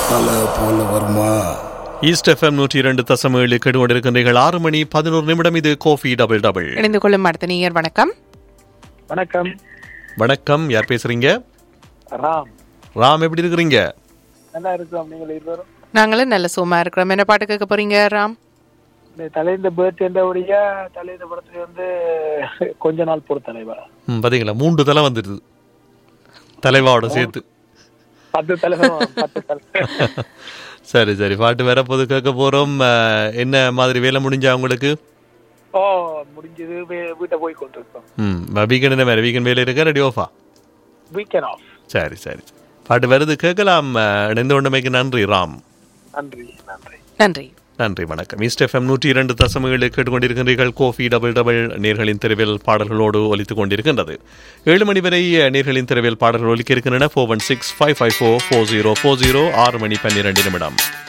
தலை போல வருமா ஈஸ்ட் எஃப்எம் நூற்றி இரண்டு தசம் ஏழு கெடுகொண்டிருக்கின்றீர்கள் ஆறு மணி பதினோரு நிமிடம் இது கோஃபி டபுள் டபுள் இணைந்து கொள்ளும் அடுத்த நீயர் வணக்கம் வணக்கம் வணக்கம் யார் பேசுறீங்க ராம் ராம் எப்படி இருக்கிறீங்க நல்லா இருக்கிறோம் நீங்கள் இருவரும் நாங்களும் நல்ல சும்மா இருக்கிறோம் என்ன பாட்டு கேட்க போறீங்க ராம் இந்த தலைந்த பேர்த் என்றபடியா தலைந்த படத்துல வந்து கொஞ்ச நாள் பொறு தலைவா ம், பாத்தீங்களா மூன்று தலை வந்துடுது தலைவாவோட சேர்த்து பத்து தலைவர் பத்து தலைவர் சரி சரி பாட்டு வேற போது கேட்க போறோம் அஹ், என்ன மாதிரி வேலை முடிஞ்சா உங்களுக்கு ஓ முடிஞ்சது வீ- வீட்டை போய் கொண்டிருக்கோம் ம் வீக்கெண்ட் என்ன வேற வீக்கெண்ட் வேலை இருக்கா ரெடி ஆஃபா வீக்கெண்ட் ஆஃப் சரி சரி பாட்டு வருது கேட்கலாம் அஹ், இணைந்து கொண்டமைக்கு நன்றி ராம் நன்றி நன்றி நன்றி நன்றி வணக்கம் ஈஸ்ட் எஃப்எம் நூற்றி இரண்டு தசமங்களை கேட்டுக்கொண்டிருக்கின்றீர்கள் கோஃபி டபுள் டபுள் நேர்களின் தெருவில் பாடல்களோடு ஒலித்துக் கொண்டிருக்கின்றது ஏழு மணி வரை நேர்களின் தெருவில் பாடல்கள் ஒலிக்க இருக்கின்றன four one six five five four four zero four zero ஆறு மணி பன்னிரண்டு நிமிடம்